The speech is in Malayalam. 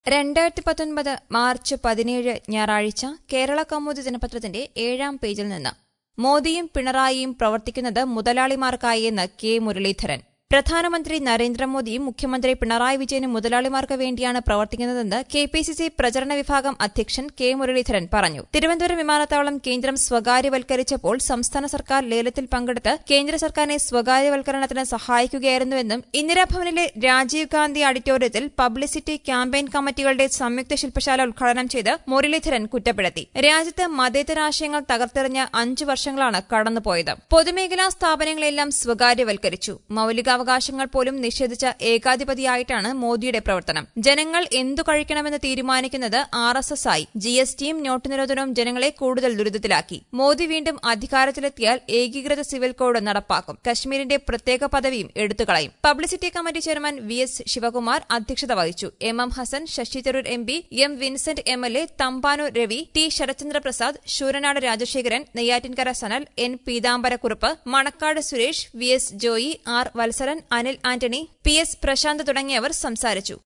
രണ്ടായിരത്തി പത്തൊൻപത് മാർച്ച് പതിനേഴ് ഞായറാഴ്ച കേരള കൗമുദി ദിനപത്രത്തിന്റെ ഏഴാം പേജിൽ നിന്ന് മോദിയും പിണറായിയും പ്രവർത്തിക്കുന്നത് മുതലാളിമാർക്കായി എന്ന് കെ മുരളീധരൻ പ്രധാനമന്ത്രി നരേന്ദ്രമോദിയും മുഖ്യമന്ത്രി പിണറായി വിജയനും മുതലാളിമാർക്ക് വേണ്ടിയാണ് പ്രവർത്തിക്കുന്നതെന്ന് കെ പി സി സി പ്രചരണ വിഭാഗം അധ്യക്ഷൻ കെ മുരളീധരൻ പറഞ്ഞു തിരുവനന്തപുരം വിമാനത്താവളം കേന്ദ്രം സ്വകാര്യവൽക്കരിച്ചപ്പോൾ സംസ്ഥാന സർക്കാർ ലേലത്തിൽ പങ്കെടുത്ത് കേന്ദ്ര സർക്കാരിനെ സ്വകാര്യവൽക്കരണത്തിന് സഹായിക്കുകയായിരുന്നുവെന്നും ഇന്ദിരാഭവനിലെ രാജീവ് ഗാന്ധി ഓഡിറ്റോറിയത്തിൽ പബ്ലിസിറ്റി ക്യാമ്പയിൻ കമ്മിറ്റികളുടെ സംയുക്ത ശില്പശാല ഉദ്ഘാടനം ചെയ്ത് മുരളീധരൻ കുറ്റപ്പെടുത്തി രാജ്യത്ത് മതേതരാശയങ്ങൾ തകർത്തെറിഞ്ഞ അഞ്ചു വർഷങ്ങളാണ് കടന്നുപോയത് പൊതുമേഖലാ സ്ഥാപനങ്ങളെല്ലാം സ്വകാര്യവൽക്കരിച്ചു മൌലികാവകാശങ്ങൾ പോലും നിഷേധിച്ച ഏകാധിപതിയായിട്ടാണ് മോദിയുടെ പ്രവർത്തനം ജനങ്ങൾ എന്തു കഴിക്കണമെന്ന് തീരുമാനിക്കുന്നത് ആർ എസ് എസ് ആയി ജി എസ് ടിയും നോട്ട് നിരോധനവും ജനങ്ങളെ കൂടുതൽ ദുരിതത്തിലാക്കി മോദി വീണ്ടും അധികാരത്തിലെത്തിയാൽ ഏകീകൃത സിവിൽ കോഡ് നടപ്പാക്കും കശ്മീരിന്റെ പ്രത്യേക പദവിയും എടുത്തുകളയും publicity committee chairman V S Sivakumar അധ്യക്ഷത വഹിച്ചു M M Hassan Shashi Tharoor M P M Vincent M L A Thampanoor Ravi T Sarathchandra Prasad Sooranad Rajasekharan Neyyattinkara Sanal N Peethambarakurup Manakkad Suresh V S Joy R Valsaran Anil Antony P S Prashanth തുടങ്ങിയവർ സംസാരിച്ചു